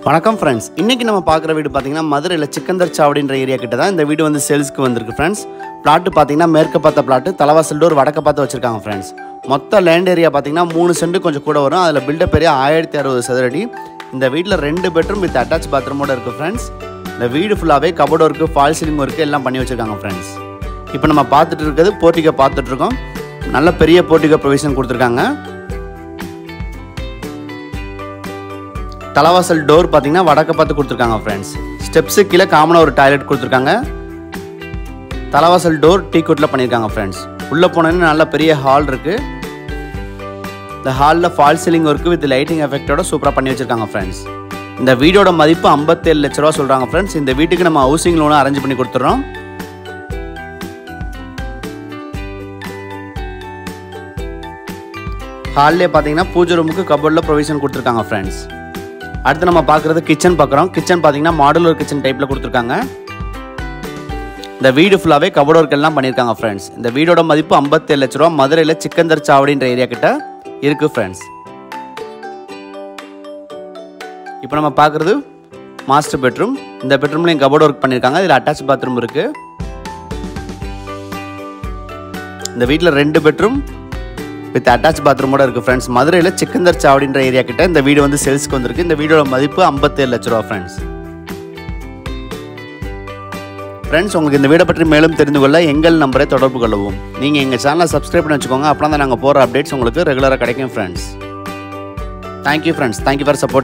வணக்கம் ஃப்ரெண்ட்ஸ் இன்றைக்கி நம்ம பார்க்குற வீடு பார்த்தீங்கன்னா மதுரையில் சிக்கந்தர் சாவடின்ற ஏரியா கிட்ட தான் இந்த வீடு வந்து சேல்ஸ்க்கு வந்திருக்கு ஃப்ரெண்ட்ஸ் பிளாட்டு பார்த்தீங்கன்னா மேற்கு பார்த்த பிளாட்டு தலைவாசல் டோர் வடக்க பார்த்து வச்சிருக்காங்க ஃப்ரெண்ட்ஸ் மொத்த லேண்ட் ஏரியா பார்த்தீங்கன்னா மூணு சென்ட் கொஞ்சம் கூட வரும் அதில் பில்டப் ஏரியா ஆயிரத்தி அறுபது சதுரடி இந்த வீட்டில் ரெண்டு பெட்ரூம் வித் அட்டாச் பாத்ரூமோட இருக்குது ஃப்ரெண்ட்ஸ் இந்த வீடு ஃபுல்லாகவே கபோர்டும் இருக்குது ஃபால் சீலிங் இருக்குது எல்லாம் பண்ணி வச்சிருக்காங்க ஃப்ரெண்ட்ஸ் இப்போ நம்ம பார்த்துட்டு இருக்கிறது போர்ட்டிகோ பார்த்துட்டு இருக்கோம் நல்ல பெரிய போர்ட்டிகோ ப்ரொவிஷன் கொடுத்துருக்காங்க தலைவாசல் டோர் பார்த்தீங்கன்னா வடக்க பார்த்து கொடுத்துருக்காங்க ஃப்ரெண்ட்ஸ் ஸ்டெப்ஸு கீழே காமனாக ஒரு டாய்லெட் கொடுத்துருக்காங்க தலைவாசல் டோர் டீ கோட்டில் பண்ணியிருக்காங்க ஃப்ரெண்ட்ஸ் உள்ளே போனோன்னு நல்ல பெரிய ஹால் இருக்குது இந்த ஹாலில் fall ceiling work with lighting எஃபெக்டோட சூப்பராக பண்ணி வச்சிருக்காங்க ஃப்ரெண்ட்ஸ் இந்த வீடோட மதிப்பு ஐம்பத்தேழு லட்ச ரூபா சொல்கிறாங்க ஃப்ரெண்ட்ஸ் இந்த வீட்டுக்கு நம்ம ஹவுசிங் லோனை அரேஞ்ச் பண்ணி கொடுத்துட்றோம் ஹால்லே பார்த்தீங்கன்னா பூஜை ரூமுக்கு கபோர்டில் ப்ரொவிஷன் கொடுத்துருக்காங்க ஃப்ரெண்ட்ஸ் அடுத்து நம்ம பார்க்குறது கிச்சன் பார்க்குறோம் கிச்சன் பார்த்தீங்கன்னா மாடுலர் கிச்சன் டைப்பில் கொடுத்துருக்காங்க இந்த வீடு ஃபுல்லாகவே கபோர்ட் ஒர்க் எல்லாம் பண்ணியிருக்காங்க ஃப்ரெண்ட்ஸ் இந்த வீடோட மதிப்பு ஐம்பத்தேழு லட்ச ரூபா மதுரையில் சிக்கந்தர் சாவடின்ற ஏரியா கிட்ட இருக்கு ஃப்ரெண்ட்ஸ் இப்போ நம்ம பார்க்குறது மாஸ்டர் பெட்ரூம் இந்த பெட்ரூம்லையும் கபோர்ட் ஒர்க் பண்ணியிருக்காங்க இதில் அட்டாச் பாத்ரூம் இருக்குது இந்த வீட்டில் ரெண்டு பெட்ரூம் வித் அட்டாச் பாத்ரூமோட இருக்குது ஃப்ரெண்ட்ஸ் மதுரையில் சிக்கந்தர் சாவடின்ற ஏரியா கிட்ட இந்த வீடு வந்து சேல்ஸ்க்கு வந்திருக்கு இந்த வீடோட மதிப்பு ஐம்பத்தேழு லட்ச ரூபா ஃப்ரெண்ட்ஸ் ஃப்ரெண்ட்ஸ் உங்களுக்கு இந்த வீடை பற்றி மேலும் தெரிந்து கொள்ள எங்கள் நம்பரை தொடர்பு கொள்ளவும் நீங்கள் எங்கள் சேனலை சப்ஸ்கிரைப் பண்ணி வச்சுக்கோங்க அப்போ தான் நாங்கள் போகிற அப்டேட்ஸ் உங்களுக்கு ரெகுலராக கிடைக்கும் friends thank you friends thank you for support